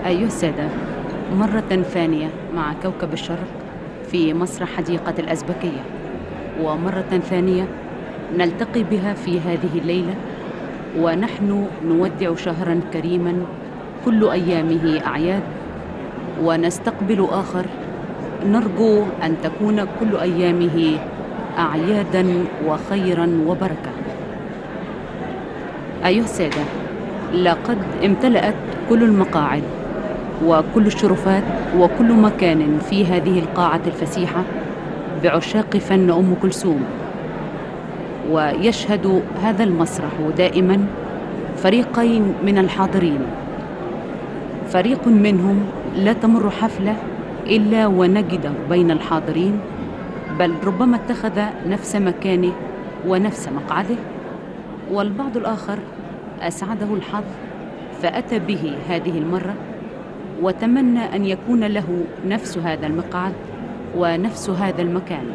أيها السادة مرة ثانية مع كوكب الشرق في مسرح حديقة الأزبكية ومرة ثانية نلتقي بها في هذه الليلة ونحن نودع شهرا كريما كل أيامه أعياد ونستقبل آخر نرجو أن تكون كل أيامه أعيادا وخيرا وبركة أيها السادة لقد امتلأت كل المقاعد وكل الشرفات وكل مكان في هذه القاعة الفسيحة بعشاق فن أم كلثوم ويشهد هذا المسرح دائما فريقين من الحاضرين فريق منهم لا تمر حفلة إلا ونجد بين الحاضرين بل ربما اتخذ نفس مكانه ونفس مقعده والبعض الآخر أسعده الحظ فأتى به هذه المرة وتمنى أن يكون له نفس هذا المقعد ونفس هذا المكان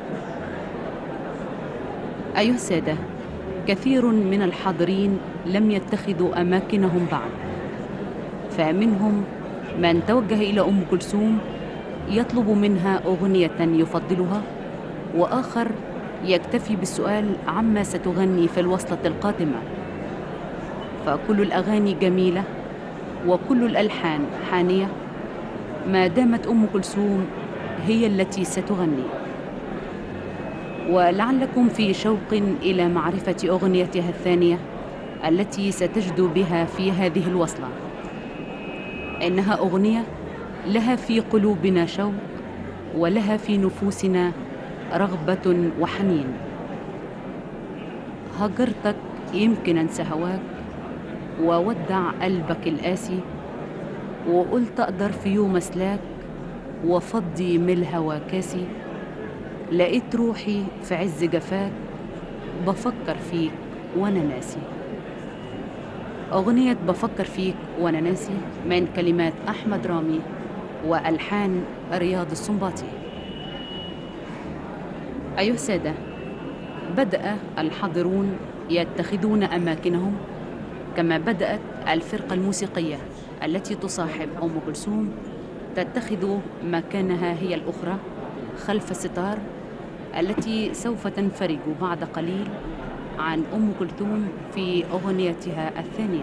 أيها السادة كثير من الحاضرين لم يتخذوا أماكنهم بعد فمنهم من توجه إلى أم كلثوم يطلب منها أغنية يفضلها وآخر يكتفي بالسؤال عما ستغني في الوصلة القادمة فكل الأغاني جميلة وكل الألحان حانية ما دامت أم كلثوم هي التي ستغني ولعلكم في شوق إلى معرفة أغنيتها الثانية التي ستجدو بها في هذه الوصلة إنها أغنية لها في قلوبنا شوق ولها في نفوسنا رغبة وحنين هجرتك يمكن أنسى هواك وودع قلبك القاسي وقلت أقدر في يوم أسلاك وفضي من الهوى كاسي لقيت روحي في عز جفاك بفكر فيك وأنا ناسي أغنية بفكر فيك وأنا ناسي من كلمات أحمد رامي وألحان رياض السنباطي أيها السادة بدأ الحاضرون يتخذون أماكنهم كما بدأت الفرقة الموسيقية التي تصاحب أم كلثوم تتخذ مكانها هي الأخرى خلف الستار التي سوف تنفرج بعد قليل عن أم كلثوم في أغنيتها الثانية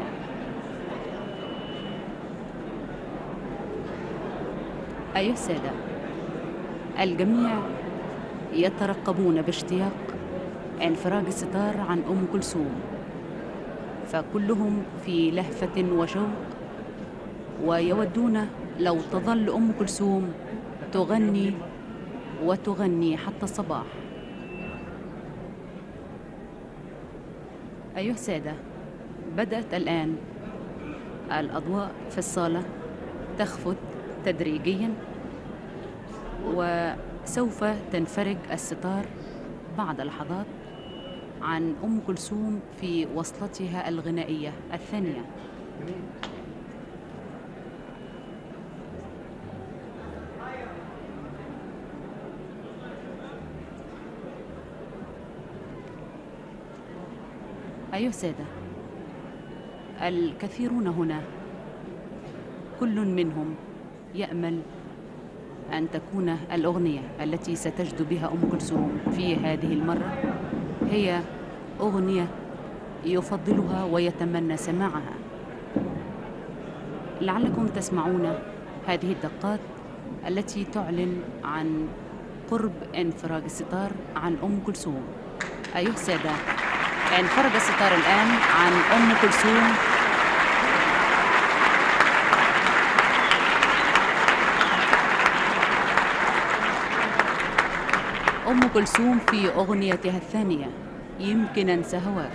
أيها السادة الجميع يترقبون باشتياق انفراج الستار عن أم كلثوم فكلهم في لهفة وشوق ويودون لو تظل أم كلثوم تغني وتغني حتى الصباح أيها السادة بدأت الآن الأضواء في الصالة تخفت تدريجيا وسوف تنفرج الستار بعد لحظات عن أم كلثوم في وصلتها الغنائية الثانية أيها السادة الكثيرون هنا كل منهم يأمل أن تكون الأغنية التي ستجد بها أم كلثوم في هذه المرة هي أغنية يفضلها ويتمنى سماعها لعلكم تسمعون هذه الدقات التي تعلن عن قرب انفراج الستار عن أم كلثوم أيها السادة انفرج الستار الآن عن أم كلثوم أم كلثوم في أغنيتها الثانية يمكن أنسى هواك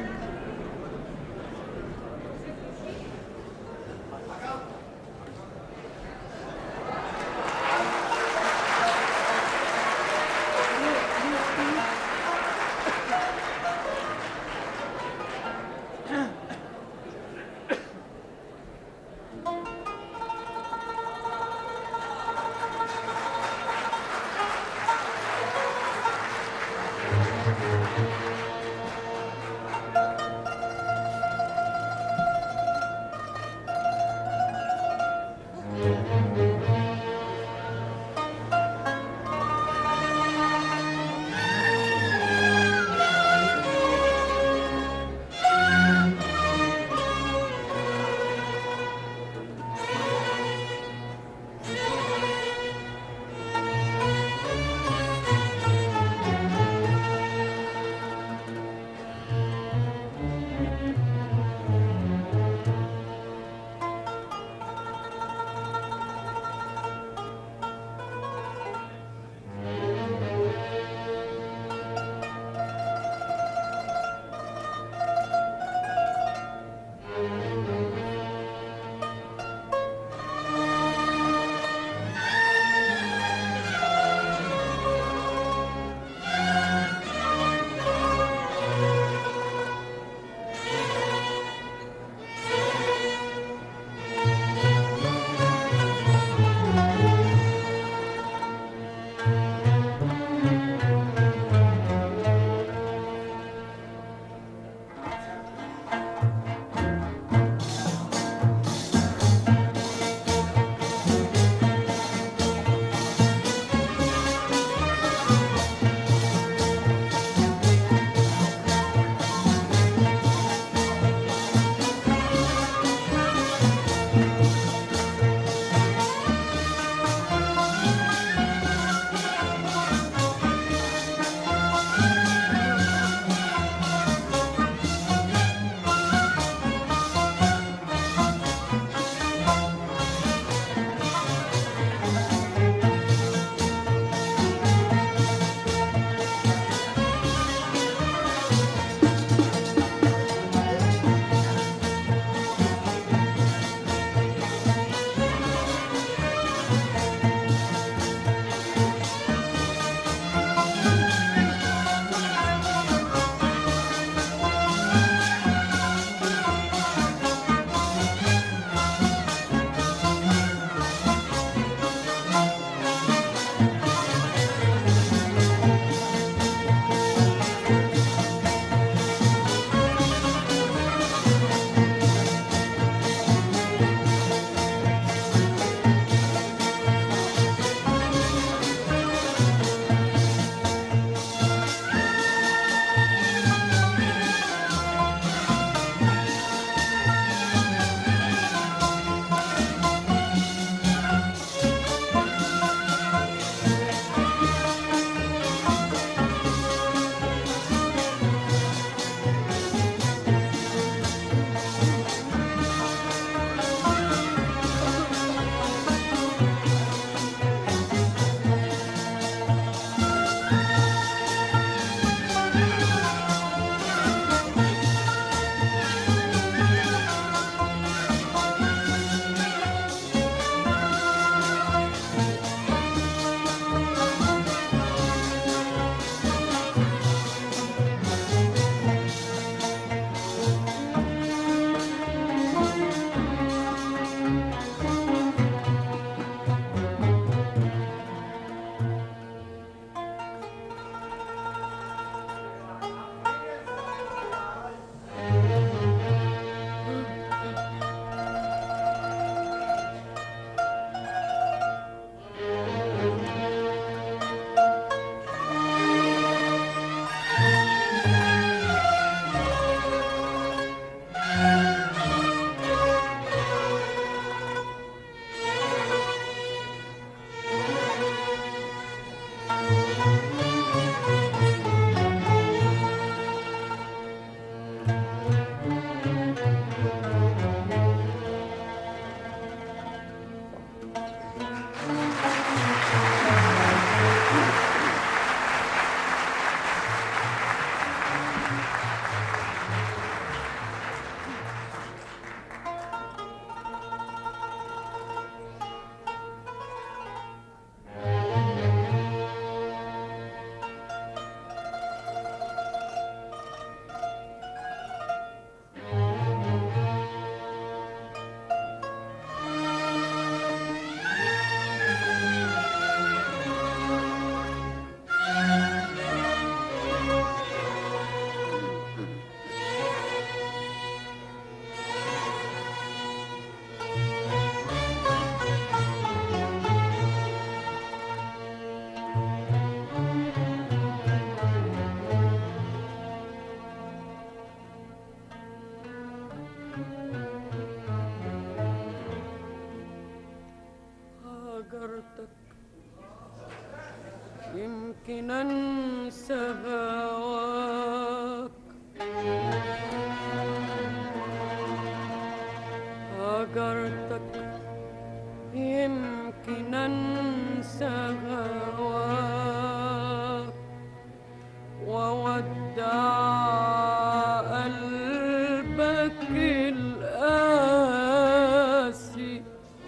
يمكن انسى هواك هجرتك يمكن انسى هواك وودع قلبك القاسي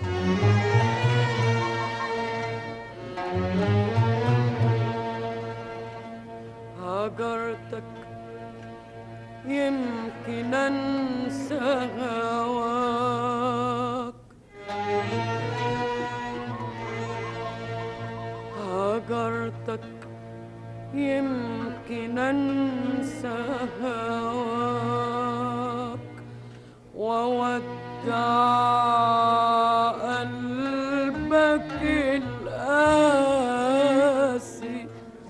هجرتك يمكن انسى هواك هجرتك يمكن انسى هواك وودع قلبك القاسي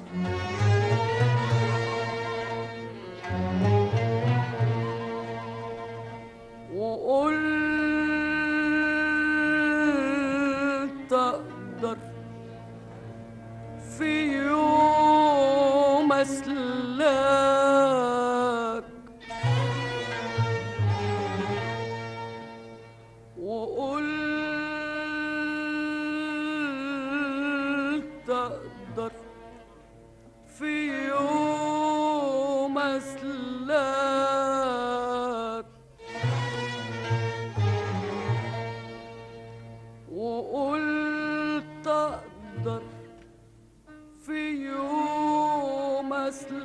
وقلت اقدر في يوم اسلاك وقلت اقدر في يوم اسلاك وقلت اقدر في يوم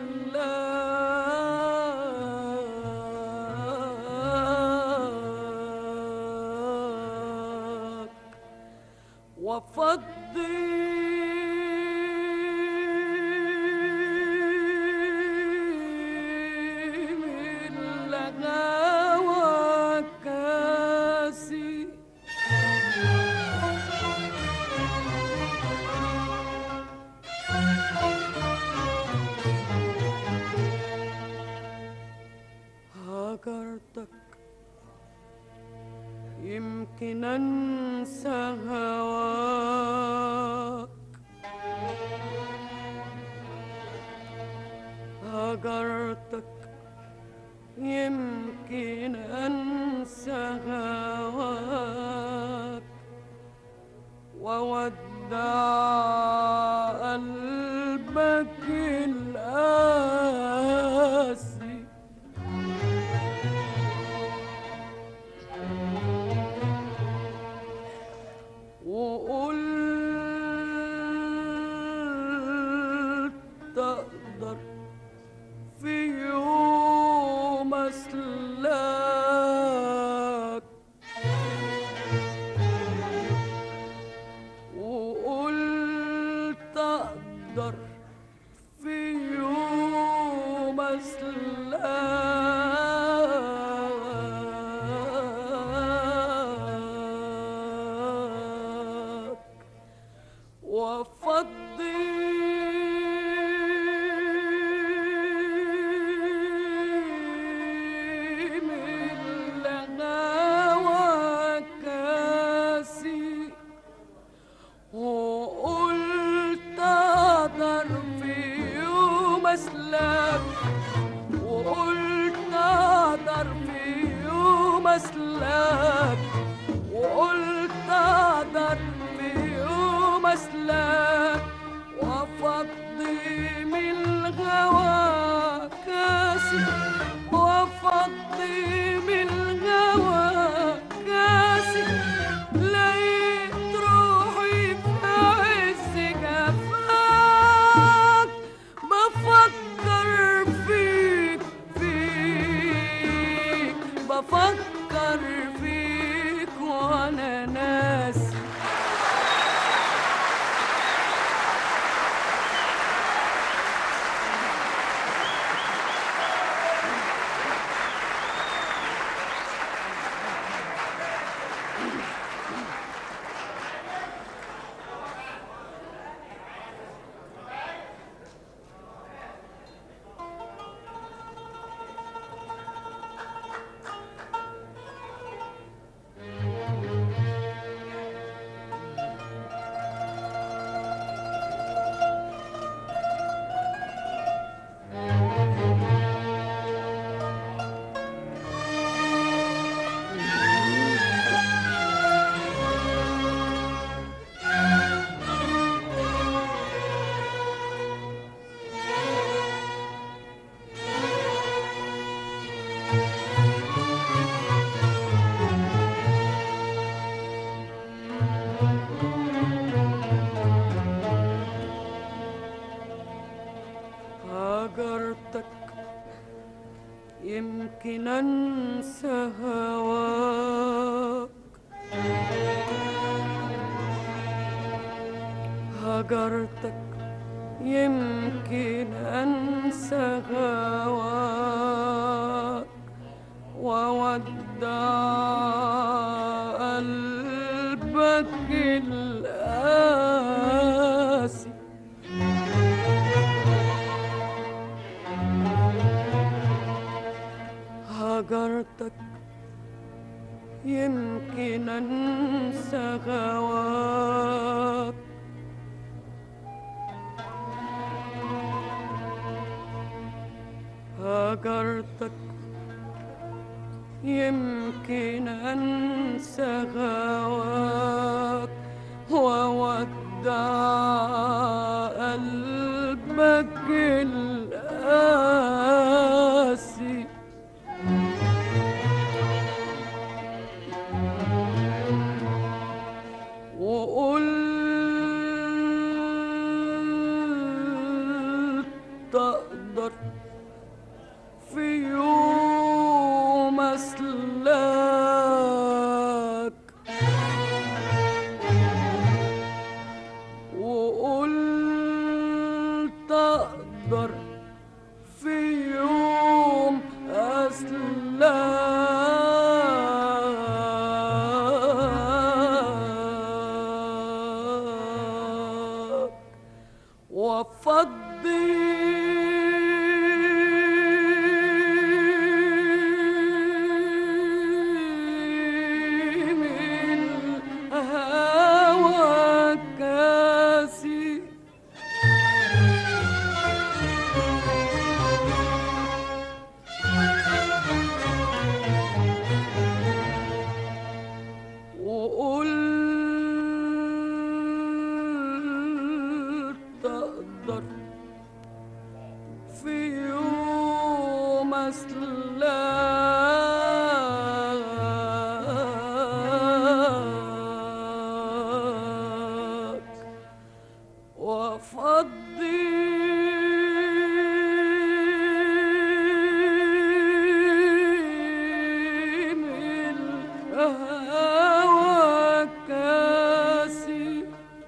اسلاك وافضي من لغاوى كاسي هاجرتك يمكن انسى هواك هاجرتك يمكن انسى هواك وودع قلبك القاسي وقلت اقدر في يوم اسلاك وقلت اقدر في يوم اسلاك وافضي من لغاوى كاسي وقلت اقدر في يوم اسلك وقلت اقدر في يوم اسلك وقلت اقدر في يوم اسلك وافضي من الغوا كاسي وافضي من الغوا كاسي لقيت روحي في عز جفاك بفكر فيك فيك بفكر فيك وانا ناسي هجرتك يمكن أنسى هواك وودع قلبك القاسي هجرتك يمكن أنسى هواك هجرتك يمكن أنسى هواك وودع قلبك القاسي وقلت أقدر في يوم أسلاك وقلت أقدر في يوم أسلاك وفضي من هواك كاسي وقلت أقدر في يوم أسلاك وأفضي من هواك كاسي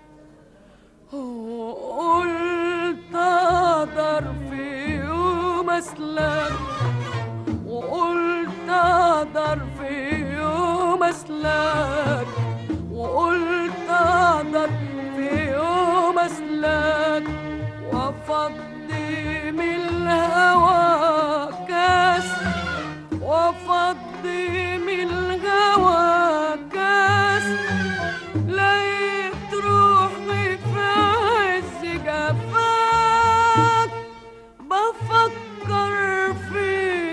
وقلت أقدر في يوم أسلك وقلت أقدر في يوم أسلك وقلت أقدر في يوم أسلك وأفضي من الهوى كاس وأفضي من الهوى كاس لقيت روحي في عز جفاك بفكر فيك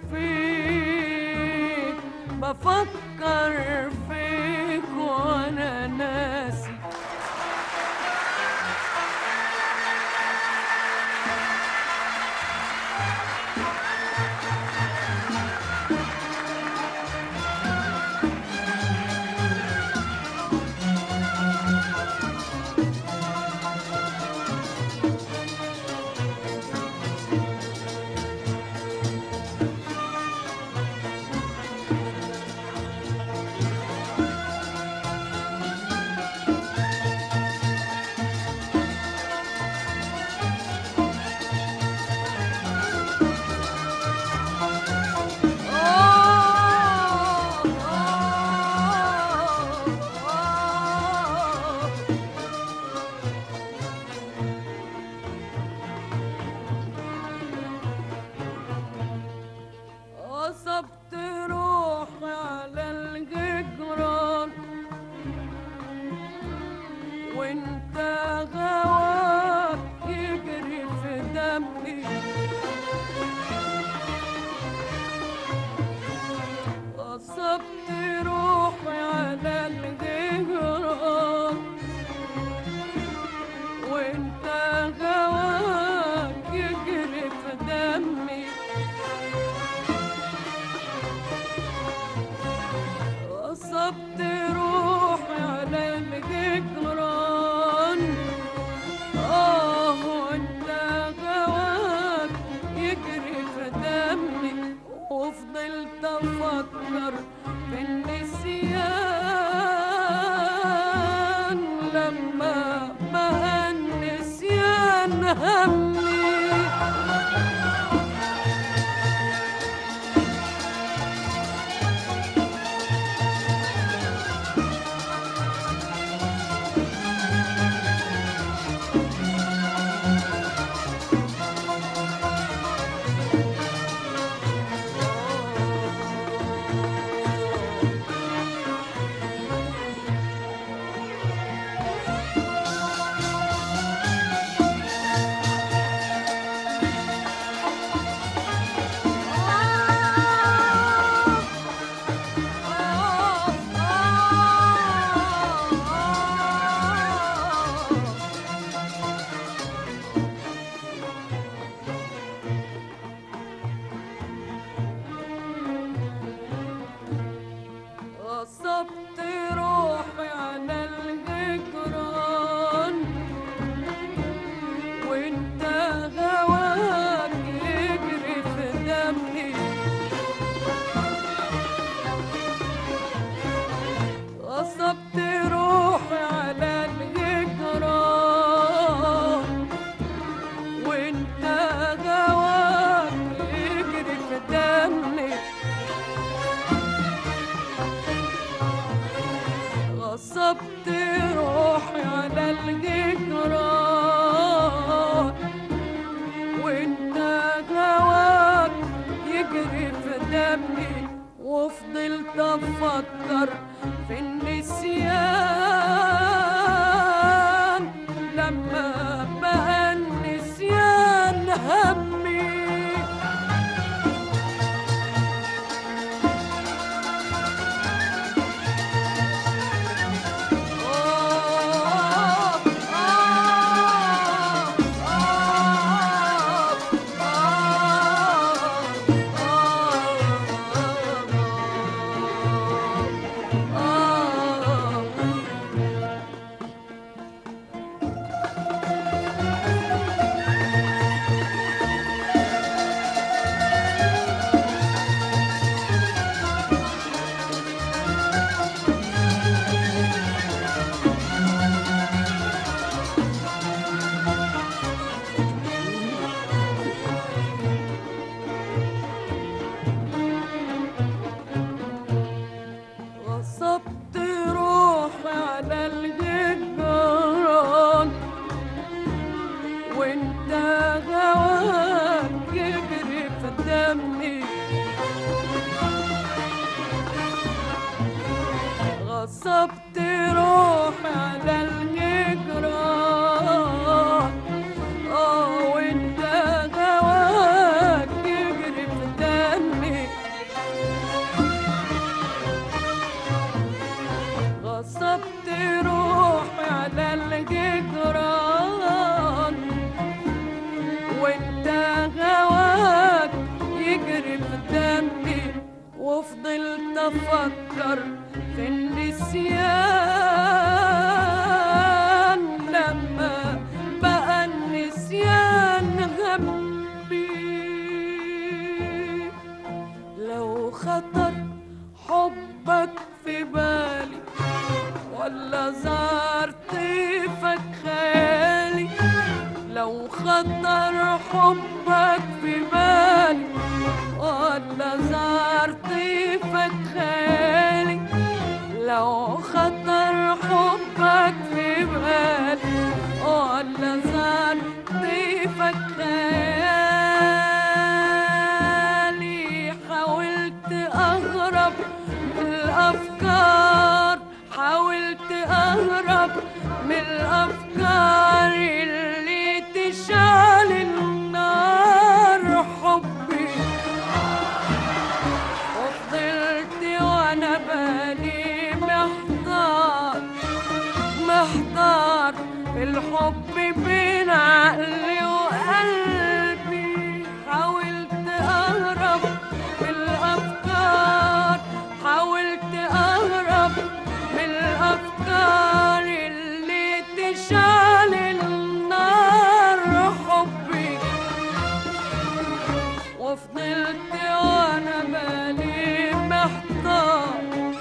فيك بفكر فيك وانا ناسي قصبت روحي على الجدران وانت غواك يجري في دمي قصبت روحي على الجدران وانت غواك يجري في دمي غصبت روحي على الجدران اه وانت غواك يجري في دمي وفضلت افكر في النسيان لما بهن غصبت روحي على الهجران وانت هواك يجري في دمي غصبت روحي على الهجران وانت هواك يجري في دمي غصبت روحي على الهجران وانت هواك يجري في دمي وفضلت افكر في النسيان لما بقى النسيان همي غصبت روحي على الجدران وانت هواك يجري في دمي غصبت روحي على الجدران اه وانت هواك يجري في دمي غصبت روحي على الجدران وانت هواك يجري في دمي وفضلت افكر في النسيان لما بقى النسيان همي لو خطر حبك في بالي ولا زار طيفك خيالي لو خطر حبك في بالي ولا زار طيفك خيالي لو خطر حبك في بالي ولا زار طيفك خيالي حاولت أهرب من الأفكار حاولت أهرب من الأفكار اللي تشعل النار حبي وفضلت وأنا بالي محتار محتار في الحب بين عقلي وقلبي حاولت أهرب من الأفكار حاولت أهرب من الأفكار اللي تشعل النار حبي وفضلت وأنا بالي محتار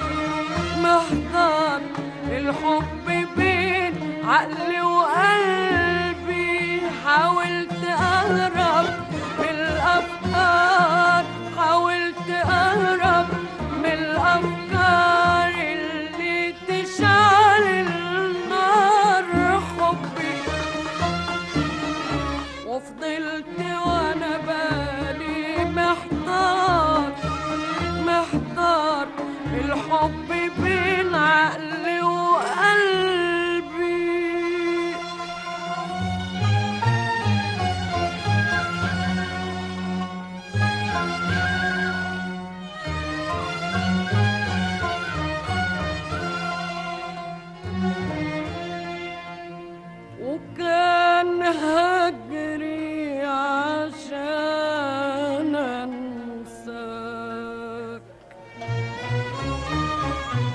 محتار الحب بين عقلي وقلبي حاولت أهرب من الأفكار حاولت أهرب من الأفكار اللي تشعل النار حبي وفضلت وأنا بالي محتار محتار الحب بين عقلي وقلبي وكان هجري عشان انساك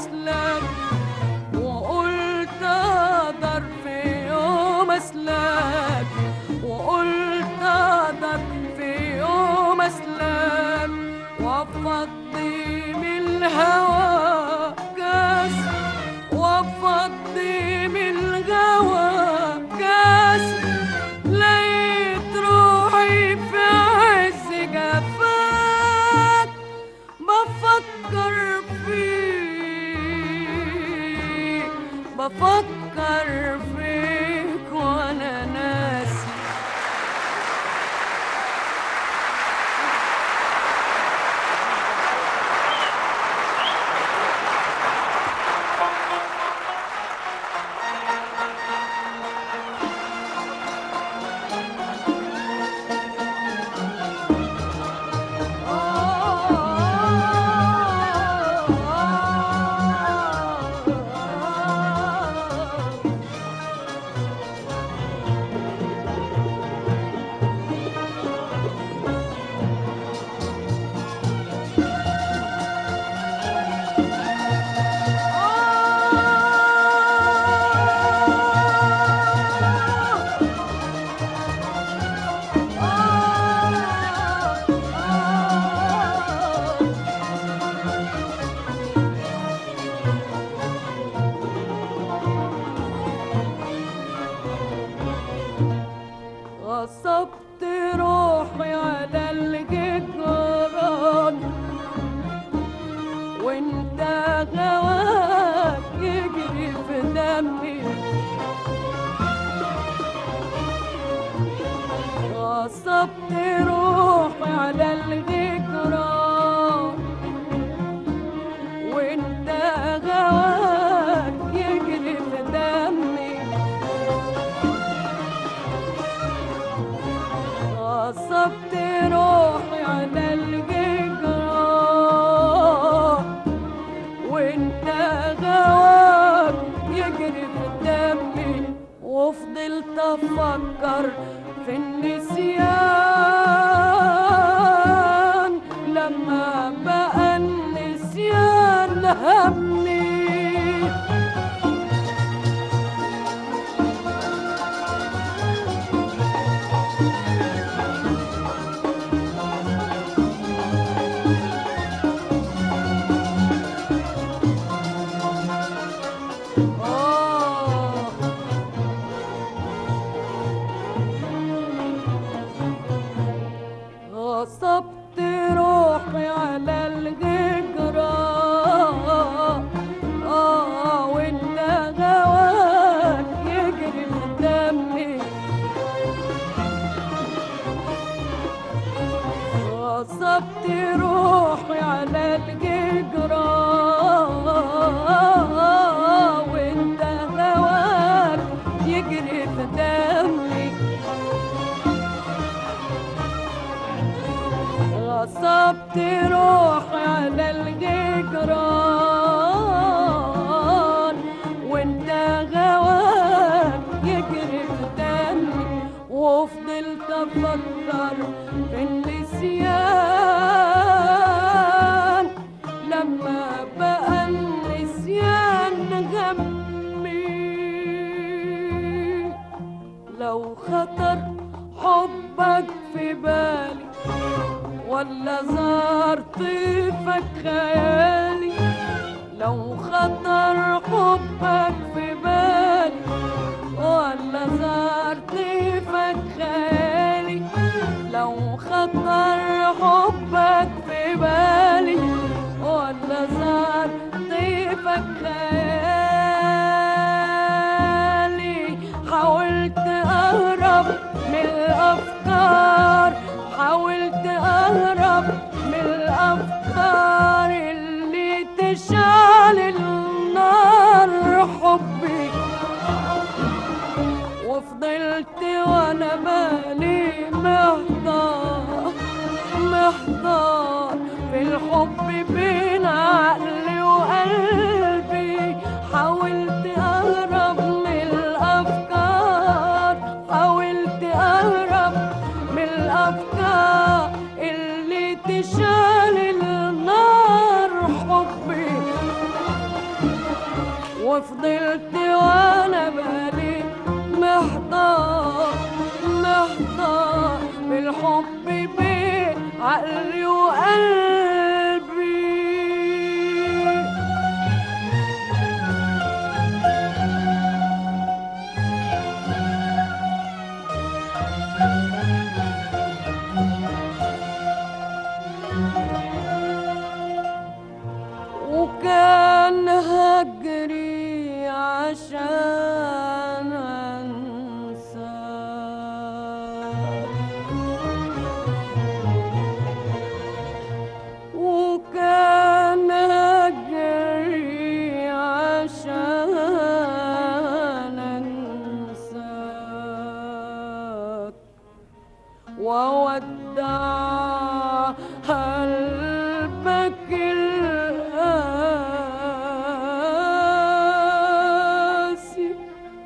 اسلك وقلت اقدر في يوم اسلك وقلت اقدر في يوم اسلك وافضي من الهوى كاس وافضي من الهوى كاس لقيت روحي في عز جفاك بفكر فيك بفكر فيك وانا ناسي غصبت روحي على الجدران وانت هواك يجري في دمي غصبت روحي على الجدران وانت هواك يجري في دمي غصبت روحي على الجيجران وانت غواك يجري في دمي وفضلت افكر في النسيان لما بقى النسيان همي آه غصبت روحي على الهجرة آه وانت هواك يجري في دمي غصبت روحي على الهجرة وانت هواك يجري في دمي غصبت روحي على الجدران وانت غواك يجري في دمي وفضلت افكر في النسيان لما بقى النسيان غمي لو خطر حبك في بالي ولا زار طيفك خيالي لو خطر حبك في بالي ولا زار طيفك خيالي لو خطر حبك في بالي ولا زار طيفك خيالي حاولت اهرب من الافكار حاولت اهرب من الافكار اللي تشعل النار حبي وفضلت وانا بالي محضار محضار في الحب بين عقلي وقلبي حاولت اهرب من الافكار حاولت اهرب من الافكار اللي تشعل النار حبي وفضلت وانا بالي محتار محتار بالحب بين عقلي وقلبي وكان هجري عشان انسى وكان هجري عشان انساك وودع قلبك القاسي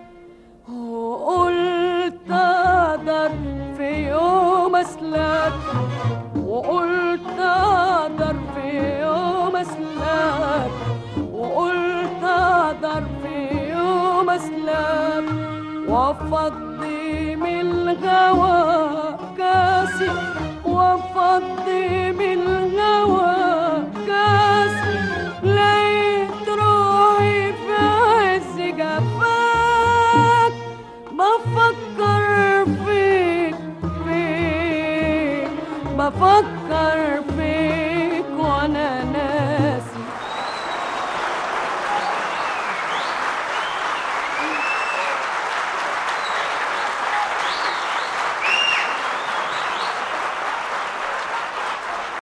وقلت اقدر في يوم اسلك وقلت اقدر في يوم اسلك وقلت اقدر في يوم اسلك وافضي من الغوى كاسي وافضي من الغوى كاسي لقيت روحي في عز جفاك بفكر فيك فيك بفكر